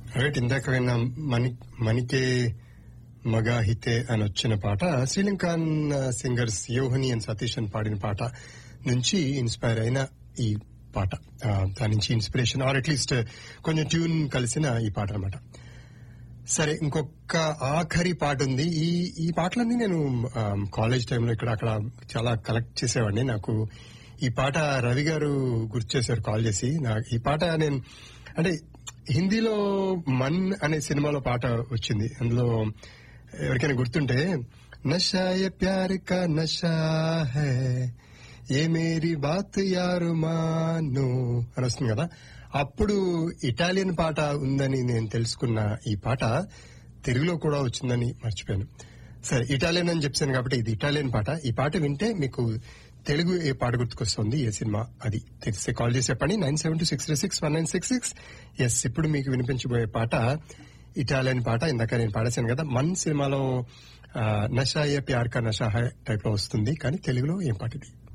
right ఇందాక విన్న మణి మణికే మగా హితే అని వచ్చిన పాట Sri Lankan singers Yohani and Satish అని పాడిన పాట నుంచి ఇన్స్పైర్ అయిన ఈ పాట ఆ, దాని నుంచి ఇన్స్పిరేషన్ ఆర్ అట్లీస్ట్ కొంచెం ట్యూన్ కలిసిన ఈ పాట అనమాట సరే ఇంకొక ఆఖరి పాట ఉంది ఈ ఈ పాటలన్నీ నేను కాలేజ్ టైంలో ఇక్కడ అక్కడ చాలా కలెక్ట్ చేసేవాడిని నాకు ఈ పాట రవి గారు గుర్తు చేశారు కాల్ చేసి నాకు ఈ పాట నేను అంటే హిందీలో మన్ అనే సినిమాలో పాట వచ్చింది అందులో ఎవరికైనా గుర్తుంటే నషా ఏ ప్యార్ కా నషా హై ఏ మేరీ బాత్ యారు మాను అని వస్తుంది కదా అప్పుడు ఇటాలియన్ పాట ఉందని నేను తెలుసుకున్న ఈ పాట తెలుగులో కూడా వచ్చిందని మర్చిపోయాను సరే ఇటాలియన్ అని చెప్పాను కాబట్టి ఇది ఇటాలియన్ పాట ఈ పాట వింటే మీకు తెలుగు ఏ పాట గుర్తుకొస్తుంది ఏ సినిమా అది తెలిస్తే కాల్ చేసి చెప్పండి nine seven two six three six one nine six six ఎస్ ఇప్పుడు మీకు వినిపించబోయే పాట ఇటాలియన్ పాట ఇందాక నేను పాడేశాను కదా మన్ సినిమాలో ఆ, నషా ఏ ప్యార్ కా నషా హై టైప్ లో వస్తుంది కానీ తెలుగులో ఏం పాట ఇది